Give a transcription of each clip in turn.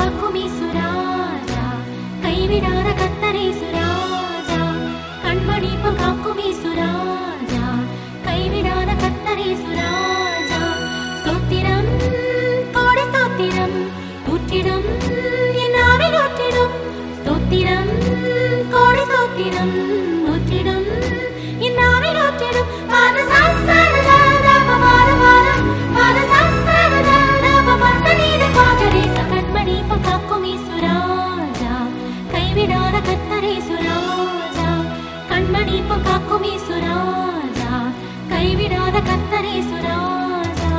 காக்கும் ஈசுராஜா கைவிடாத கத்தரே சுராஜா கண்மணி போல் காக்கும் ஈசுராஜா கைவிடாத கத்தரே சுராஜா ஸ்தோத்திரம் கோடி ஸ்தோத்திரம் ஊற்றிடும் என் ஆவில் ஊற்றிடும் ஸ்தோத்திரம் கோடி ஸ்தோத்திரம் ஊற்றிடும் என் ஆவில் ஊற்றிடும் பாத சாஸ்திரதா பாத பாத பாத சாஸ்திரதா பாத நீத பாதரே கண்மணி போல் காக்கும் ஈசுராஜா கைவிடாத கத்தரே சுராஜா கண்மணி போல் காக்கும் ஈசுராஜா கைவிடாத கத்தரே சுராஜா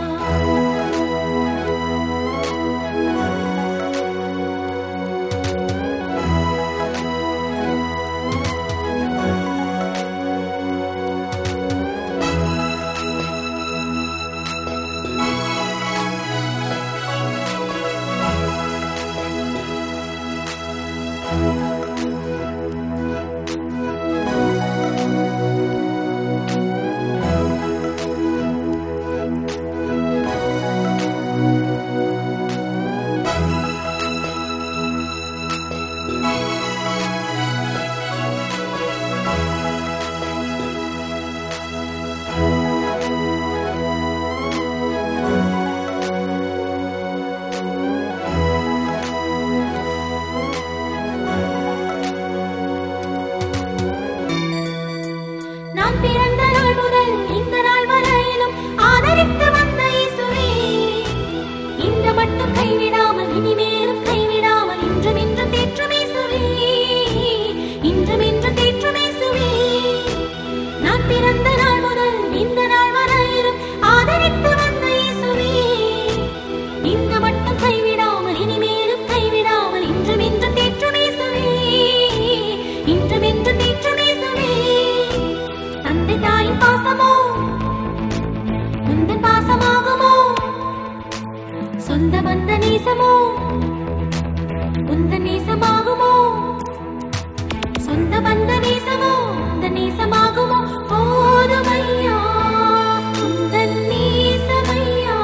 நான் பிறந்த நாள் முதல் இந்த நாள் வரையிலும் ஆதரித்து வந்த இயேசுவே இந்த மட்டும் கைவிடாமல் இனிமேலும் கைவிடாமல் இன்றும் இன்றும் தேற்றும் இயேசுவே இன்றும் இன்றும் தேற்றும் இயேசுவே நான் பிறந்த நாள் முதல் இந்த நாள் வரையிலும் ஆதரித்து வந்த இயேசுவே இந்த மட்டும் கைவிடாமல் இனிமேலும் கைவிடாமல் இன்றும் இன்றும் தேற்றும் இயேசுவே இன்றும் இன்றும் தேற்றும் இயேசுவே தந்தை தாயின் பாசமோ உந்தன் பாசமாகுமோ சொந்த பந்த நேசமோ உந்தன் நேசமாகுமோ சொந்த பந்த நேசமோ உந்தன் நேசமாகுமோ போதுமையா உந்தன் நேசமையா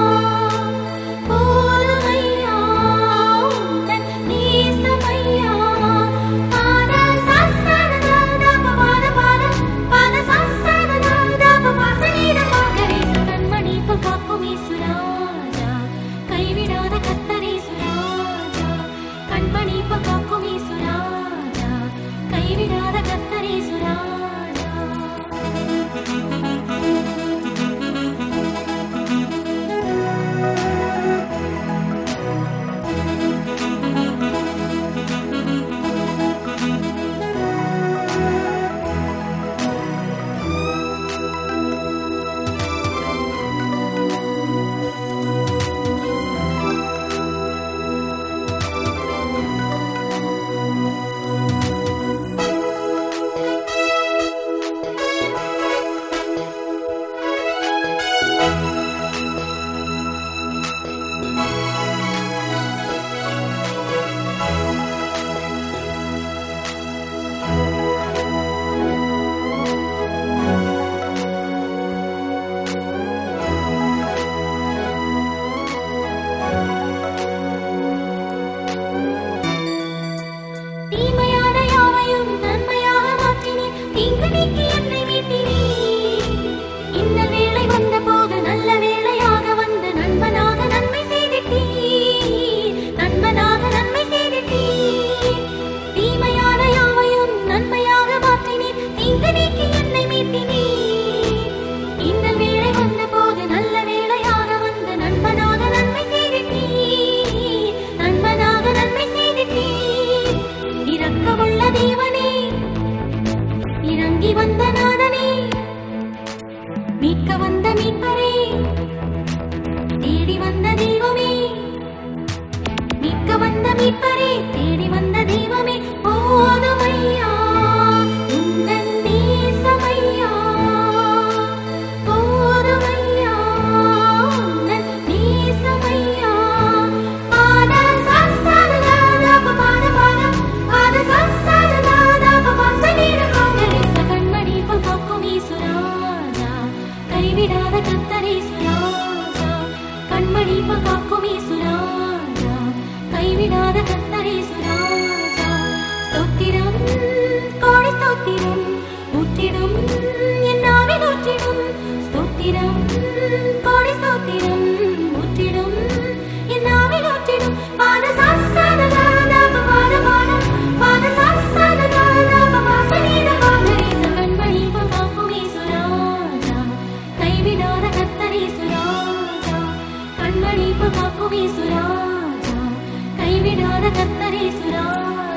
போதுமையா உந்தன் நேசமையா பாத சாஸ்திரதா பாத பாத பாத சாஸ்திரதா பாசனீர பாகரே கண்மணி போல் காக்கும் ஈசுராஜா கைவிடாத கத்தரே சுராஜா கண்மணி போல் காக்கும் ஈசுராஜா கைவிடாத கத்தரே சுராஜா தீமையான யாவையும் நன்மையாக மாற்றினீர் தீங்கு நீக்கி என்னை மீட்டினீர் இந்த வேளை வந்தபோது நல்ல வேளையாக வந்து நண்பனாக நன்மை செய்திட்டீர் நண்பனாக நன்மை செய்திட்டீர் தீமையான யாவையும் நன்மையாக மாற்றினீர் தீங்கு நீக்கி என்னை மீட்டினீர் இந்த வேளை வந்தபோது நல்ல வேளையாக வந்து நண்பனாக நன்மை செய்திட்டீர் நண்பனாக நன்மை செய்திட்டீர் இரக்கமுள்ள தேவனே இறங்கி வந்த நாதனே மீட்க வந்த மீட்பரே தேடி வந்த தெய்வமே மீட்க வந்த மீட்பரே தேடி வந்த தெய்வமே போதுமையா உந்தன் நேசமையா போதுமையா உந்தன் நேசமையா பாத சாஸ்திரதா பாத பாத பாத சாஸ்திரதா பாசனீர பாகரே கண்மணி போல் காக்கும் ஈசுராஜா கைவிடாத கத்தரே சுராஜா கண்மணி போல் காக்கும் ஈசுராஜா கை கைவிடாத கத்தரே சுராஜா ஸ்தோத்திரம் கோடி ஸ்தோத்திரம் ஊற்றிடும் என் நாவில் ஊற்றிடும் ஸ்தோத்திரம் கோடி ஸ்தோத்திரம் ஊற்றிடும் என் நாவில் ஊற்றிடும் பாத சாஸ்தானதான பாத பாதம் பாத சாஸ்தானதான வாசனீத வாகரேச கண்மணி காக்குமே சுராஜா கைவிடாத கத்தரே சுராஜா கண்மணி காக்குமே சுராஜா கைவிடாத கத்தரே சுராஜா